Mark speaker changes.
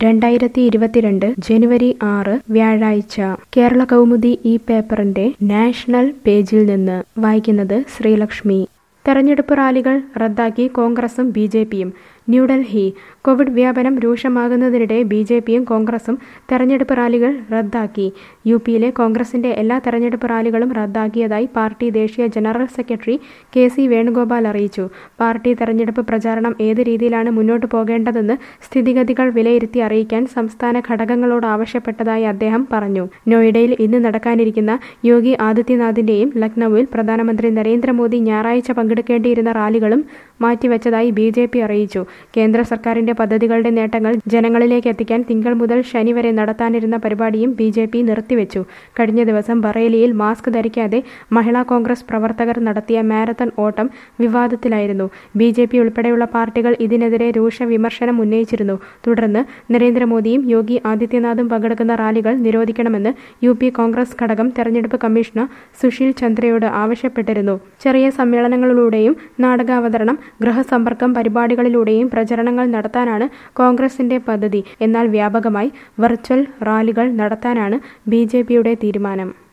Speaker 1: രണ്ടായിരത്തി ഇരുപത്തിരണ്ട് ജനുവരി ആറ് വ്യാഴാഴ്ച കേരള കൗമുദി ഈ പേപ്പറിന്റെ നാഷണൽ പേജിൽ നിന്ന് വായിക്കുന്നത് ശ്രീലക്ഷ്മി തെരഞ്ഞെടുപ്പ് റാലികൾ റദ്ദാക്കി കോൺഗ്രസും ബി ജെ പിയും ന്യൂഡൽഹി കോവിഡ് വ്യാപനം രൂക്ഷമാകുന്നതിനിടെ ബി ജെ പിയും കോൺഗ്രസും തെരഞ്ഞെടുപ്പ് റാലികൾ റദ്ദാക്കി യു പിയിലെ കോൺഗ്രസിന്റെ എല്ലാ തെരഞ്ഞെടുപ്പ് റാലികളും റദ്ദാക്കിയതായി പാർട്ടി ദേശീയ general secretary K C Venugopal അറിയിച്ചു പാർട്ടി തെരഞ്ഞെടുപ്പ് പ്രചാരണം ഏത് രീതിയിലാണ് മുന്നോട്ട് പോകേണ്ടതെന്ന് സ്ഥിതിഗതികൾ വിലയിരുത്തി അറിയിക്കാൻ സംസ്ഥാന ഘടകങ്ങളോട് ആവശ്യപ്പെട്ടതായി അദ്ദേഹം പറഞ്ഞു നോയിഡയിൽ ഇന്ന് നടക്കാനിരിക്കുന്ന യോഗി ആദിത്യനാഥിന്റെയും ലക്നൌവിൽ പ്രധാനമന്ത്രി നരേന്ദ്രമോദി ഞായറാഴ്ച പങ്കെടുക്കേണ്ടിയിരുന്ന റാലികളും മാറ്റിവെച്ചതായി ബി ജെ പി അറിയിച്ചു കേന്ദ്ര സർക്കാരിന്റെ പദ്ധതികളുടെ നേട്ടങ്ങൾ ജനങ്ങളിലേക്ക് എത്തിക്കാൻ തിങ്കൾ മുതൽ ശനി വരെ നടത്താനിരുന്ന പരിപാടിയും ബി ജെ പി നിർത്തിവെച്ചു കഴിഞ്ഞ ദിവസം ബറേലിയിൽ മാസ്ക് ധരിക്കാതെ മഹിളാ കോൺഗ്രസ് പ്രവർത്തകർ നടത്തിയ മാരത്തൺ ഓട്ടം വിവാദത്തിലായിരുന്നു ബി ജെ പി ഉൾപ്പെടെയുള്ള പാർട്ടികൾ ഇതിനെതിരെ രൂക്ഷ വിമർശനം ഉന്നയിച്ചിരുന്നു തുടർന്ന് നരേന്ദ്രമോദിയും യോഗി ആദിത്യനാഥും പങ്കെടുക്കുന്ന റാലികൾ നിരോധിക്കണമെന്ന് യു പി കോൺഗ്രസ് ഘടകം തെരഞ്ഞെടുപ്പ് കമ്മീഷണർ സുശീൽ ചന്ദ്രയോട് ആവശ്യപ്പെട്ടിരുന്നു ചെറിയ സമ്മേളനങ്ങളിലൂടെയും നാടകാവതരണം ഗൃഹസമ്പർക്കം പരിപാടികളിലൂടെയും പ്രചരണങ്ങൾ നടത്താനാണ് കോൺഗ്രസിന്റെ പദ്ധതി എന്നാൽ വ്യാപകമായി വെർച്വൽ റാലികൾ നടത്താനാണ് ബി തീരുമാനം